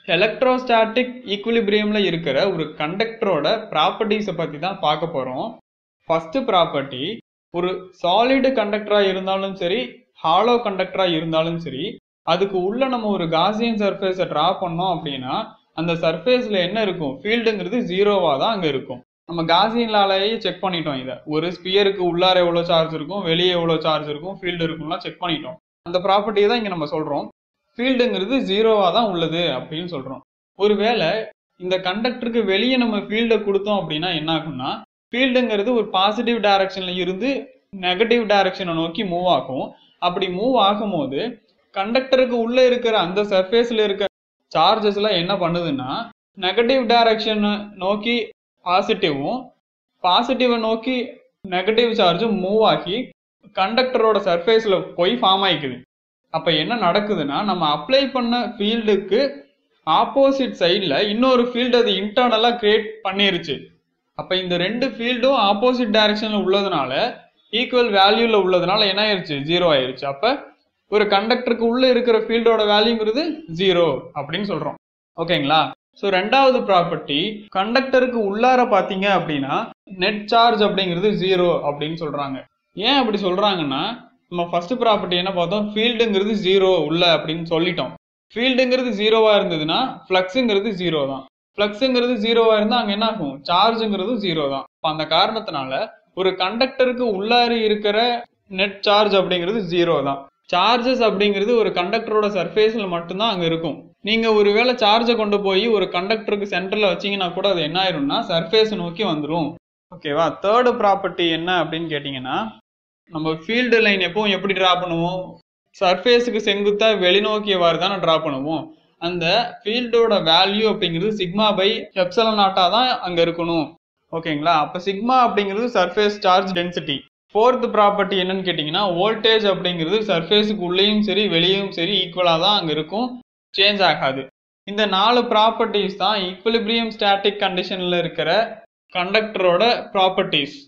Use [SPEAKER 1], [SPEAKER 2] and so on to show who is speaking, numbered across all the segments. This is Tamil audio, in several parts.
[SPEAKER 1] எலக்ட்ரோஸ்டாட்டிக் ஈக்குலிபிரியம்ல இருக்கிற ஒரு கண்டக்டரோட ப்ராப்பர்ட்டிஸை பத்தி தான் பார்க்க போறோம் ஃபர்ஸ்ட் ப்ராப்பர்ட்டி ஒரு சாலிடு கண்டக்டரா இருந்தாலும் சரி ஹாலோ கண்டக்டரா இருந்தாலும் சரி அதுக்கு உள்ள நம்ம ஒரு காசியன் சர்ஃபேஸை டிரா பண்ணோம் அப்படின்னா அந்த சர்ஃபேஸ்ல என்ன இருக்கும் ஃபீல்டுங்கிறது ஜீரோவா தான் அங்க இருக்கும் நம்ம காசியன்லாலேயே செக் பண்ணிட்டோம் இதை ஒரு ஸ்பியருக்கு உள்ளார எவ்வளவு சார்ஜ் இருக்கும் வெளியே எவ்வளவு சார்ஜ் இருக்கும் ஃபீல்டு இருக்கும்லாம் செக் பண்ணிட்டோம் அந்த ப்ராப்பர்ட்டியை தான் இங்க நம்ம சொல்றோம் ஃபீல்டுங்கிறது ஜீரோவா தான் உள்ளது அப்படின்னு சொல்றோம் ஒருவேளை இந்த கண்டக்டருக்கு வெளியே நம்ம ஃபீல்டை கொடுத்தோம் அப்படின்னா என்ன ஆகும்னா ஃபீல்டுங்கிறது ஒரு பாசிட்டிவ் டைரக்ஷன்ல இருந்து நெகட்டிவ் டைரக்ஷனை நோக்கி மூவ் ஆகும் அப்படி மூவ் ஆகும்போது கண்டக்டருக்கு உள்ள இருக்கிற அந்த சர்ஃபேஸ்ல இருக்க சார்ஜஸ் எல்லாம் என்ன பண்ணுதுன்னா நெகட்டிவ் டைரக்ஷனை நோக்கி பாசிட்டிவும் பாசிட்டிவை நோக்கி நெகட்டிவ் சார்ஜும் மூவ் ஆகி கண்டக்டரோட சர்ஃபேஸ்ல போய் ஃபார்ம் ஆயிக்குது அப்ப என்ன நடக்குதுன்னா நம்ம அப்ளை பண்ண ஃபீல்டுக்கு ஆப்போசிட் சைடில் இன்னொரு ஃபீல்டு அது இன்டர்னலா கிரியேட் பண்ணிருச்சு அப்ப இந்த ரெண்டு ஃபீல்டும் ஆப்போசிட் டைரக்ஷன்ல உள்ளதுனால ஈக்குவல் வேல்யூல உள்ளதுனால என்ன ஆயிருச்சு ஜீரோ ஆயிருச்சு அப்ப ஒரு கண்டக்டருக்கு உள்ள இருக்கிற ஃபீல்டோட வேல்யூங்கிறது ஜீரோ அப்படின்னு சொல்றோம் ஓகேங்களா ஸோ ரெண்டாவது ப்ராப்பர்ட்டி கண்டக்டருக்கு உள்ளார பார்த்தீங்க அப்படின்னா நெட் சார்ஜ் அப்படிங்கிறது ஜீரோ அப்படின்னு சொல்றாங்க ஏன் அப்படி சொல்றாங்கன்னா நம்ம ஃபர்ஸ்ட் ப்ராப்பர்ட்டி என்ன பார்த்தோம் ஃபீல்டுங்கிறது ஜீரோ உள்ள அப்படின்னு சொல்லிட்டோம் ஃபீல்டுங்கிறது ஜீரோவா இருந்ததுன்னா ஃப்ளக்ஸுங்கிறது ஜீரோ தான் ஃப்ளக்ஸுங்கிறது ஜீரோவா இருந்தா அங்க என்ன ஆகும் சார்ஜுங்கிறது ஜீரோ தான் அப்ப அந்த காரணத்தினால ஒரு கண்டக்டருக்கு உள்ளார இருக்கிற நெட் சார்ஜ் அப்படிங்கிறது ஜீரோ தான் சார்ஜஸ் அப்படிங்கிறது ஒரு கண்டக்டரோட சர்ஃபேஸ்ல மட்டும்தான் அங்க இருக்கும் நீங்க ஒருவேளை சார்ஜை கொண்டு போய் ஒரு கண்டக்டருக்கு சென்டர்ல வச்சீங்கன்னா கூட அது என்ன ஆயிரும்னா சர்ஃபேஸ் நோக்கி வந்துடும் ஓகேவா தேர்டு ப்ராப்பர்ட்டி என்ன அப்படின்னு கேட்டீங்கன்னா நம்ம ஃபீல்டு லைன் எப்பவும் எப்படி டிரா பண்ணுவோம் சர்ஃபேஸுக்கு செங்குத்தா வெளிநோக்கியவாறு தானே டிரா பண்ணுவோம் அந்த ஃபீல்டோட வேல்யூ அப்படிங்கிறது சிக்மா பை எப்சலன் நாட்டா தான் அங்க இருக்கணும் ஓகேங்களா அப்ப சிக்மா அப்படிங்கிறது surface charge density fourth property என்னன்னு கேட்டிங்கன்னா வோல்டேஜ் அப்படிங்கிறது சர்ஃபேஸுக்கு உள்ளேயும் சரி வெளியும் சரி ஈக்குவலாக தான் அங்கே இருக்கும் சேஞ்ச் ஆகாது இந்த நாலு ப்ராப்பர்ட்டிஸ் தான் ஈக்குலிபிரியம் ஸ்டாட்டிக் கண்டிஷனில் இருக்கிற கண்டக்டரோட ப்ராப்பர்ட்டிஸ்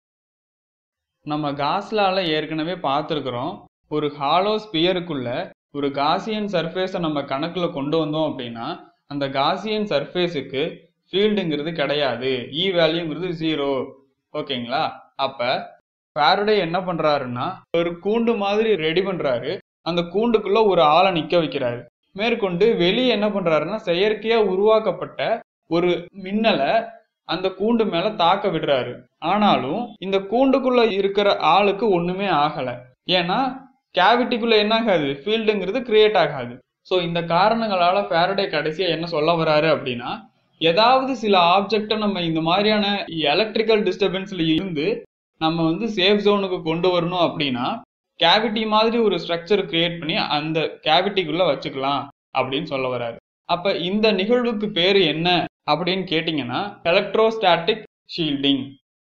[SPEAKER 1] நம்ம காஸ்லால ஏற்கனவே பார்த்துருக்குறோம் ஒரு ஹாலோ ஸ்பியருக்குள்ள ஒரு காசியன் சர்ஃபேஸை நம்ம கணக்கில் கொண்டு வந்தோம் அப்படின்னா அந்த காசியன் சர்ஃபேஸுக்கு ஃபீல்டுங்கிறது கிடையாது இ வேல்யூங்கிறது ஜீரோ ஓகேங்களா அப்போ ஃபாரடே என்ன பண்றாருன்னா ஒரு கூண்டு மாதிரி ரெடி பண்றாரு அந்த கூண்டுக்குள்ள ஒரு ஆளை நிக்க வைக்கிறாரு மேற்கொண்டு வெளியே என்ன பண்றாருன்னா செயற்கையா உருவாக்கப்பட்ட ஒரு மின்னலை அந்த கூண்டு மேல தாக்க விடுறாரு ஆனாலும் இந்த கூண்டுக்குள்ள இருக்கிற ஆளுக்கு ஒண்ணுமே ஆகல ஏன்னா கேவிட்டிக்குள்ள என்ன ஆகாது ஃபீல்டுங்கிறது கிரியேட் ஆகாது ஸோ இந்த காரணங்களால ஃபேரடே கடைசியா என்ன சொல்ல வராரு அப்படின்னா ஏதாவது சில ஆப்ஜெக்டை நம்ம இந்த மாதிரியான எலக்ட்ரிக்கல் டிஸ்டர்பன்ஸ்ல இருந்து நம்ம வந்து சேஃப் ஜோனுக்கு கொண்டு வரணும் அப்படின்னா கேவிட்டி மாதிரி ஒரு ஸ்ட்ரக்சர் கிரியேட் பண்ணி அந்த கேவிட்டிக்குள்ள வச்சுக்கலாம் அப்படின்னு சொல்ல வராரு அப்ப இந்த நிகழ்வுக்கு பேரு என்ன அப்படின்னு கேட்டீங்கன்னா எலக்ட்ரோஸ்டாட்டிக் ஷீல்டிங்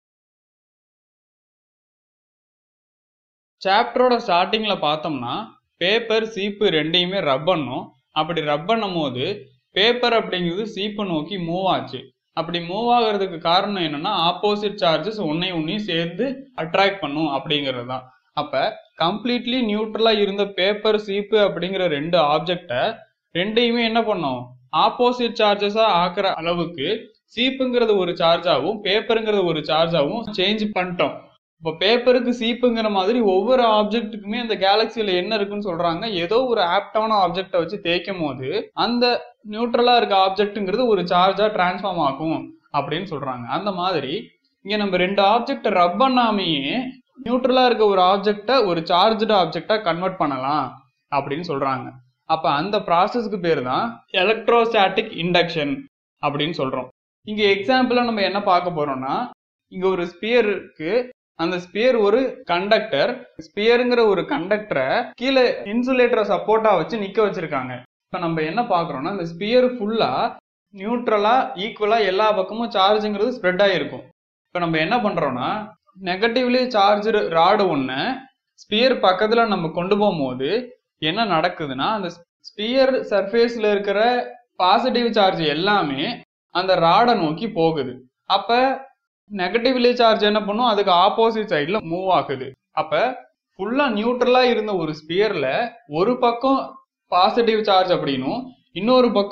[SPEAKER 1] சாப்டரோட ஸ்டார்டிங்ல பார்த்தோம்னா பேப்பர் சீப்பு ரெண்டையுமே ரப் பண்ணும் அப்படி ரப் பண்ணும் போது பேப்பர் அப்படிங்கிறது சீப்பை நோக்கி மூவ் ஆச்சு அப்படி மூவ் ஆகிறதுக்கு காரணம் என்னன்னா ஆப்போசிட் சார்ஜஸ் ஒன்னையும் ஒன்னையும் சேர்ந்து அட்ராக்ட் பண்ணும் அப்படிங்கிறது தான் அப்ப கம்ப்ளீட்லி நியூட்ரலா இருந்த பேப்பர் சீப்பு அப்படிங்கிற ரெண்டு ஆப்ஜெக்டை ரெண்டையுமே என்ன பண்ணோம் ஆப்போசிட் சார்ஜஸா ஆக்குற அளவுக்கு சீப்புங்கிறது ஒரு சார்ஜாவும் பேப்பருங்கிறது ஒரு சார்ஜாவும் சேஞ்ச் பண்ணிட்டோம் இப்போ பேப்பருக்கு சீப்புங்கிற மாதிரி ஒவ்வொரு ஆப்ஜெக்ட்டுக்குமே அந்த கேலக்சியில என்ன இருக்குன்னு சொல்றாங்க ஏதோ ஒரு ஆப்டான ஆப்ஜெக்டை வச்சு தேய்க்கும் போது அந்த நியூட்ரலா இருக்க ஆப்ஜெக்ட்டுங்கிறது ஒரு சார்ஜா டிரான்ஸ்ஃபார்ம் ஆகும் அப்படின்னு சொல்றாங்க அந்த மாதிரி இங்க நம்ம ரெண்டு ஆப்ஜெக்ட் ரப் பண்ணாமையே நியூட்ரலா இருக்க ஒரு ஆப்ஜெக்டை ஒரு சார்ஜ்டு ஆப்ஜெக்டா கன்வெர்ட் பண்ணலாம் அப்படின்னு சொல்றாங்க அப்ப அந்த ப்ராசஸ்க்கு பேர் தான் எலக்ட்ரோஸ்டாட்டிக் இண்டக்ஷன் அப்படின்னு சொல்றோம் இங்க எக்ஸாம்பிளா நம்ம என்ன பார்க்க போறோம்னா இங்க ஒரு ஸ்பியர் இருக்கு அந்த ஸ்பியர் ஒரு கண்டக்டர் ஸ்பியருங்கிற ஒரு கண்டக்டரை கீழே இன்சுலேட்டரை சப்போர்ட்டா வச்சு நிக்க வச்சிருக்காங்க இப்ப நம்ம என்ன பாக்குறோம்னா இந்த ஸ்பியர் ஃபுல்லா நியூட்ரலா ஈக்குவலா எல்லா பக்கமும் சார்ஜுங்கிறது ஸ்ப்ரெட் ஆகிருக்கும் இப்ப நம்ம என்ன பண்றோம்னா நெகட்டிவ்லி சார்ஜ் ராடு ஒண்ணு ஸ்பியர் பக்கத்துல நம்ம கொண்டு போகும்போது என்ன நடக்குதுன்னா அந்த ஸ்பியர் சர்ஃபேஸ்ல இருக்கிற பாசிட்டிவ் சார்ஜ் எல்லாமே அந்த ராடை நோக்கி போகுது அப்ப நெகட்டிவ்லி சார்ஜ் என்ன பண்ணும் அதுக்கு ஆப்போசிட் சைட்ல மூவ் ஆகுது அப்ப ஃபுல்லா நியூட்ரலா இருந்த ஒரு ஸ்பியர்ல ஒரு பக்கம் பாசிட்டிவ் சார்ஜ் அப்படின்னும் இன்னொரு பக்கம்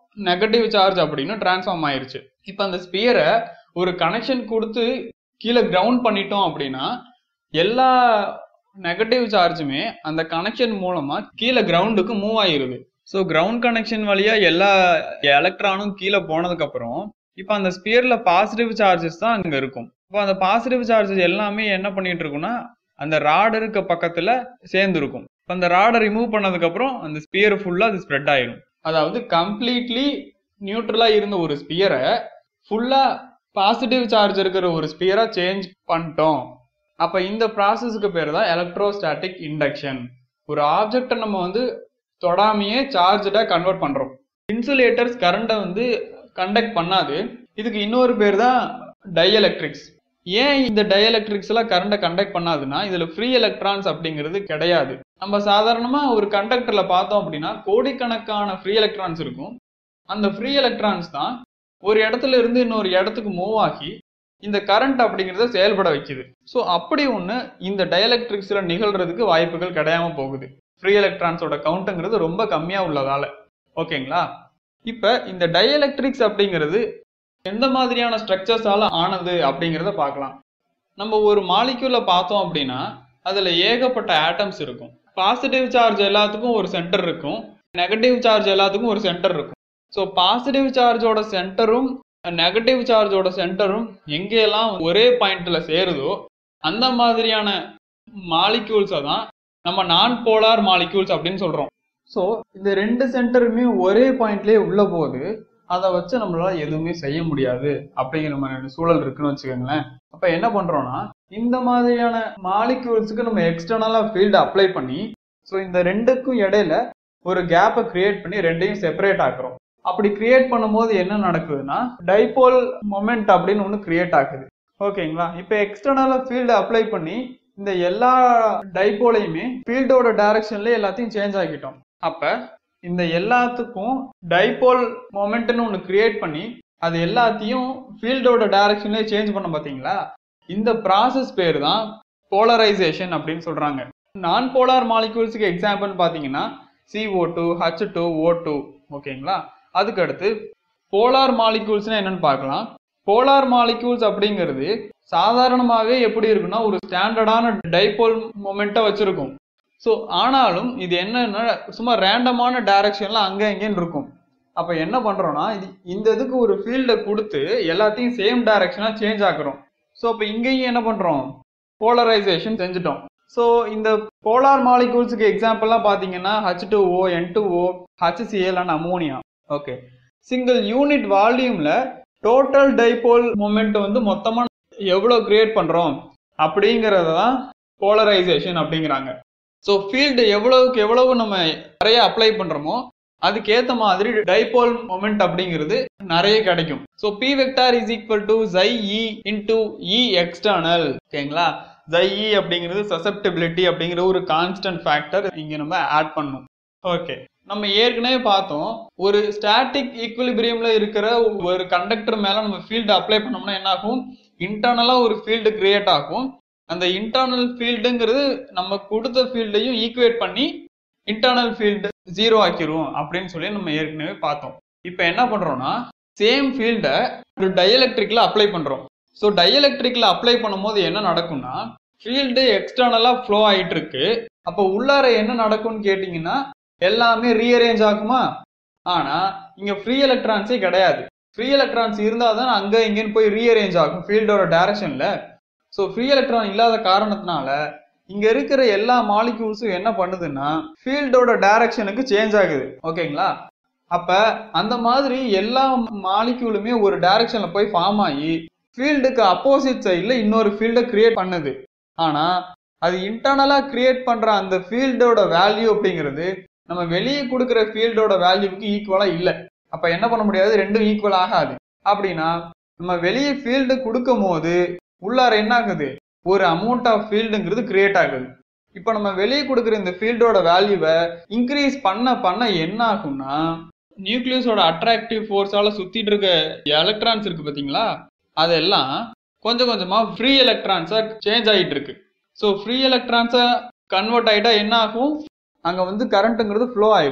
[SPEAKER 1] நெகட்டிவ் சார்ஜ் அப்படின்னு டிரான்ஸ்ஃபார்ம் ஆயிருச்சு இப்போ அந்த ஸ்பியரை ஒரு கனெக்ஷன் கொடுத்து கீழே கிரவுண்ட் பண்ணிட்டோம் அப்படின்னா எல்லா நெகட்டிவ் சார்ஜுமே அந்த கனெக்ஷன் மூலமா கீழே கிரவுண்டுக்கு மூவ் ஆயிருது ஸோ கிரவுண்ட் கனெக்ஷன் வழியா எல்லா எலக்ட்ரானும் கீழே போனதுக்கு அப்புறம் இப்போ அந்த ஸ்பியர்ல பாசிட்டிவ் சார்ஜஸ் தான் அங்க இருக்கும் இப்போ அந்த பாசிட்டிவ் சார்ஜஸ் எல்லாமே என்ன பண்ணிட்டு இருக்கும்னா அந்த ராட் இருக்க பக்கத்துல சேர்ந்து இருக்கும் இப்போ அந்த ராடை ரிமூவ் பண்ணதுக்கு அப்புறம் அந்த ஸ்பியர் ஃபுல்லா அது ஸ்ப்ரெட் ஆயிரும் அதாவது கம்ப்ளீட்லி நியூட்ரலா இருந்த ஒரு ஸ்பியரை ஃபுல்லா பாசிட்டிவ் சார்ஜ் இருக்கிற ஒரு ஸ்பியரா சேஞ்ச் பண்ணிட்டோம் அப்ப இந்த ப்ராசஸ்க்கு பேர் தான் எலக்ட்ரோஸ்டாட்டிக் இண்டக்ஷன் ஒரு ஆப்ஜெக்டை நம்ம வந்து தொடாமையே சார்ஜடா கன்வெர்ட் பண்றோம் இன்சுலேட்டர்ஸ் கரண்ட்டை வந்து கண்டக்ட் பண்ணாது இதுக்கு இன்னொரு பேர் தான் டைஎலக்ட்ரிக்ஸ் ஏன் இந்த டைஎலக்ட்ரிக்ஸ் எல்லாம் கரண்ட்டை கண்டக்ட் பண்ணாதுன்னா இதுல ஃப்ரீ எலக்ட்ரான்ஸ் அப்படிங்கிறது கிடையாது நம்ம சாதாரணமா ஒரு கண்டக்டர்ல பார்த்தோம் அப்படின்னா கோடிக்கணக்கான ஃப்ரீ எலக்ட்ரான்ஸ் இருக்கும் அந்த ஃப்ரீ எலக்ட்ரான்ஸ் தான் ஒரு இடத்துல இருந்து இன்னொரு இடத்துக்கு மூவ் ஆகி இந்த கரண்ட் அப்படிங்கிறத செயல்பட வைக்குது ஸோ அப்படி ஒன்று இந்த டயலக்ட்ரிக்ஸில் நிகழ்றதுக்கு வாய்ப்புகள் கிடையாம போகுது ஃப்ரீ எலக்ட்ரான்ஸோட கவுண்ட்டுங்கிறது ரொம்ப கம்மியாக உள்ளதால ஓகேங்களா இப்போ இந்த டயலக்ட்ரிக்ஸ் அப்படிங்கிறது எந்த மாதிரியான ஸ்ட்ரக்சர்ஸால ஆனது அப்படிங்கிறத பார்க்கலாம் நம்ம ஒரு மாலிக்யூல பார்த்தோம் அப்படின்னா அதில் ஏகப்பட்ட ஆட்டம்ஸ் இருக்கும் பாசிட்டிவ் சார்ஜ் எல்லாத்துக்கும் ஒரு சென்டர் இருக்கும் நெகட்டிவ் சார்ஜ் எல்லாத்துக்கும் ஒரு சென்டர் இருக்கும் ஸோ பாசிட்டிவ் சார்ஜோட சென்டரும் நெகட்டிவ் சார்ஜோட சென்டரும் எங்கெல்லாம் ஒரே பாயிண்ட்ல சேருதோ அந்த மாதிரியான மாலிக்யூல்ஸை தான் நம்ம நான் போலார் மாலிக்யூல்ஸ் அப்படின்னு சொல்றோம் ஸோ இந்த ரெண்டு சென்டருமே ஒரே பாயிண்ட்லயே உள்ள போது அதை வச்சு நம்மளால எதுவுமே செய்ய முடியாது அப்படிங்கிற மாதிரி சூழல் இருக்குன்னு வச்சுக்கோங்களேன் அப்ப என்ன பண்றோம்னா இந்த மாதிரியான மாலிக்யூல்ஸுக்கு நம்ம எக்ஸ்டர்னலா ஃபீல்டு அப்ளை பண்ணி ஸோ இந்த ரெண்டுக்கும் இடையில ஒரு கேப்பை கிரியேட் பண்ணி ரெண்டையும் செப்பரேட் ஆக்குறோம் அப்படி கிரியேட் பண்ணும்போது என்ன நடக்குதுன்னா டைபோல் மொமெண்ட் அப்படின்னு ஒன்று கிரியேட் ஆகுது ஓகேங்களா இப்போ எக்ஸ்டர்னலாக ஃபீல்டு அப்ளை பண்ணி இந்த எல்லா டைபோலையுமே ஃபீல்டோட டைரக்ஷன்ல எல்லாத்தையும் சேஞ்ச் ஆக்கிட்டோம் அப்ப இந்த எல்லாத்துக்கும் டைபோல் மொமெண்ட்னு ஒன்று கிரியேட் பண்ணி அது எல்லாத்தையும் ஃபீல்டோட டைரக்ஷன்லேயே சேஞ்ச் பண்ண பார்த்தீங்களா இந்த ப்ராசஸ் பேர் தான் போலரைசேஷன் அப்படின்னு சொல்றாங்க நான் போலார் மாலிகூல்ஸுக்கு எக்ஸாம்பிள் பார்த்தீங்கன்னா CO2 two H two O two ஓகேங்களா அதுக்கு அடுத்து போலார் மாலிகூல்ஸ்னா என்னன்னு பார்க்கலாம் போலார் மாலிகூல்ஸ் அப்படிங்கிறது சாதாரணமாகவே எப்படி இருக்குன்னா ஒரு ஸ்டாண்டர்டான டைபோல் மொமெண்ட்டை வச்சிருக்கும் ஸோ ஆனாலும் இது என்னன்னா சும்மா ரேண்டமான டைரக்ஷன்ல அங்கே இங்கேன்னு இருக்கும் அப்போ என்ன பண்றோம்னா இது இந்த இதுக்கு ஒரு ஃபீல்டை கொடுத்து எல்லாத்தையும் சேம் டைரக்ஷனாக சேஞ்ச் ஆக்குறோம் ஸோ அப்போ இங்கேயும் என்ன பண்றோம் போலரைசேஷன் செஞ்சுட்டோம் ஸோ இந்த போலார் மாலிகூல்ஸுக்கு எக்ஸாம்பிள்லாம் பார்த்தீங்கன்னா H two O N two O HCl and ammonia okay single unit வால்யூம்ல டோட்டல் டைபோல் மொமெண்ட் வந்து மொத்தமாக எவ்வளோ கிரியேட் பண்ணுறோம் அப்படிங்கிறத தான் போலரைசேஷன் அப்படிங்கிறாங்க ஸோ ஃபீல்டு எவ்வளவுக்கு எவ்வளவு நம்ம நிறைய அப்ளை பண்ணுறோமோ அதுக்கேற்ற மாதிரி டைபோல் மொமெண்ட் அப்படிங்கிறது நிறைய கிடைக்கும் so P vector is equal to chi E into E external ஓகேங்களா ஜை இ அப்படிங்கிறது சசப்டிபிலிட்டி அப்படிங்கிற ஒரு கான்ஸ்டன்ட் ஃபேக்டர் இங்கே நம்ம ஆட் பண்ணணும் ஓகே நம்ம ஏற்கனவே பார்த்தோம் ஒரு ஸ்டாட்டிக் ஈக்குலிபிரியம்ல இருக்கிற ஒரு கண்டக்டர் மேல நம்ம ஃபீல்டு அப்ளை பண்ணோம்னா என்ன ஆகும் இன்டர்னலா ஒரு ஃபீல்டு கிரியேட் ஆகும் அந்த இன்டர்னல் ஃபீல்டுங்கிறது நம்ம கொடுத்த ஃபீல்டையும் ஈக்குவேட் பண்ணி இன்டர்னல் ஃபீல்டு ஜீரோ ஆக்கிரும் அப்படின்னு சொல்லி நம்ம ஏற்கனவே பார்த்தோம் இப்போ என்ன பண்றோம்னா சேம் ஃபீல்டை ஒரு டைஎலக்ட்ரிக்ல அப்ளை பண்றோம் ஸோ டைஎலக்ட்ரிக்ல அப்ளை பண்ணும்போது என்ன நடக்கும்னா ஃபீல்டு எக்ஸ்டர்னலா ஃப்ளோ ஆயிட்டு இருக்கு அப்போ உள்ளார என்ன நடக்கும்னு கேட்டிங்கன்னா எல்லாமே ரீஅரேஞ்ச் ஆகுமா ஆனா இங்க ஃப்ரீ எலக்ட்ரான்ஸே கிடையாது ஃப்ரீ எலக்ட்ரான்ஸ் இருந்தால் தான் அங்க இங்கேன்னு போய் ரீஅரேஞ்ச் ஆகும் ஃபீல்டோட டைரக்ஷன்ல ஸோ ஃப்ரீ எலக்ட்ரான் இல்லாத காரணத்தினால இங்க இருக்கிற எல்லா மாலிக்யூல்ஸும் என்ன பண்ணுதுன்னா ஃபீல்டோட டைரக்ஷனுக்கு சேஞ்ச் ஆகுது ஓகேங்களா அப்ப அந்த மாதிரி எல்லா மாலிக்யூலுமே ஒரு டைரக்ஷன்ல போய் ஃபார்ம் ஆகி ஃபீல்டுக்கு அப்போசிட் சைட்ல இன்னொரு ஃபீல்டை கிரியேட் பண்ணுது ஆனா அது இன்டர்னலா கிரியேட் பண்ற அந்த ஃபீல்டோட வேல்யூ அப்படிங்கிறது நம்ம வெளியே கொடுக்குற ஃபீல்டோட வேல்யூக்கு ஈக்குவலா இல்லை அப்ப என்ன பண்ண முடியாது ரெண்டும் ஈக்குவல் ஆகாது அப்படின்னா நம்ம வெளியே ஃபீல்டு கொடுக்கும் போது உள்ளார என்ன ஆகுது ஒரு அமௌண்ட் ஆஃப் ஃபீல்டுங்கிறது கிரியேட் ஆகுது இப்போ நம்ம வெளியே கொடுக்குற இந்த ஃபீல்டோட வேல்யூவை இன்க்ரீஸ் பண்ண பண்ண என்ன ஆகும்னா நியூக்ளியஸோட அட்ராக்டிவ் ஃபோர்ஸால சுத்திட்டு இருக்க எலக்ட்ரான்ஸ் இருக்கு பாத்தீங்களா அதெல்லாம் கொஞ்சம் கொஞ்சமா ஃப்ரீ எலக்ட்ரான்ஸா சேஞ்ச் ஆகிட்டு இருக்கு ஸோ ஃப்ரீ எலக்ட்ரான்ஸா கன்வெர்ட் ஆயிட்டா என்ன ஆகும் அங்க வந்து கரண்ட்டுங்கிறது ஃப்ளோ ஆயிடும்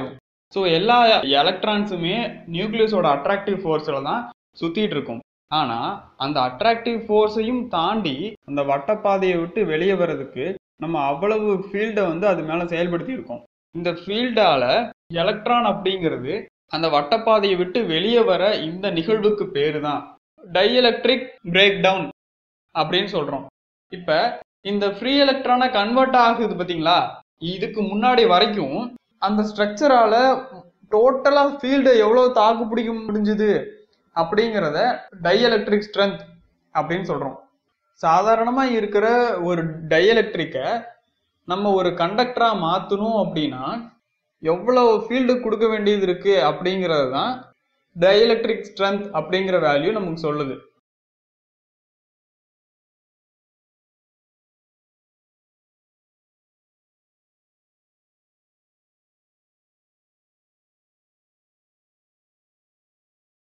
[SPEAKER 1] ஸோ எல்லா எலக்ட்ரான்ஸுமே நியூக்ளியஸோட அட்ராக்டிவ் ஃபோர்ஸில் தான் சுத்திட்டு இருக்கும் ஆனா அந்த அட்ராக்டிவ் ஃபோர்ஸையும் தாண்டி அந்த வட்டப்பாதையை விட்டு வெளியே வர்றதுக்கு நம்ம அவ்வளவு ஃபீல்டை வந்து அது மேல செயல்படுத்தி இருக்கோம் இந்த ஃபீல்டால எலக்ட்ரான் அப்படிங்கிறது அந்த வட்டப்பாதையை விட்டு வெளியே வர இந்த நிகழ்வுக்கு பேரு தான் டைஎலக்ட்ரிக் பிரேக் டவுன் அப்படின்னு சொல்றோம் இப்ப இந்த ஃப்ரீ எலக்ட்ரானை கன்வெர்ட் ஆகுது பாத்தீங்களா இதுக்கு முன்னாடி வரைக்கும் அந்த ஸ்ட்ரக்சரால டோட்டலா ஃபீல்டை எவ்வளவு தாக்கு பிடிக்க முடிஞ்சுது அப்படிங்கிறத டைஎலக்ட்ரிக் ஸ்ட்ரென்த் அப்படின்னு சொல்றோம் சாதாரணமா இருக்கிற ஒரு டைஎலக்ட்ரிக்கை நம்ம ஒரு கண்டக்டரா மாத்தணும் அப்படின்னா எவ்வளவு ஃபீல்டு கொடுக்க வேண்டியது இருக்கு அப்படிங்கிறது தான் டைஎலக்ட்ரிக் ஸ்ட்ரென்த் அப்படிங்கிற வேல்யூ நமக்கு சொல்லுது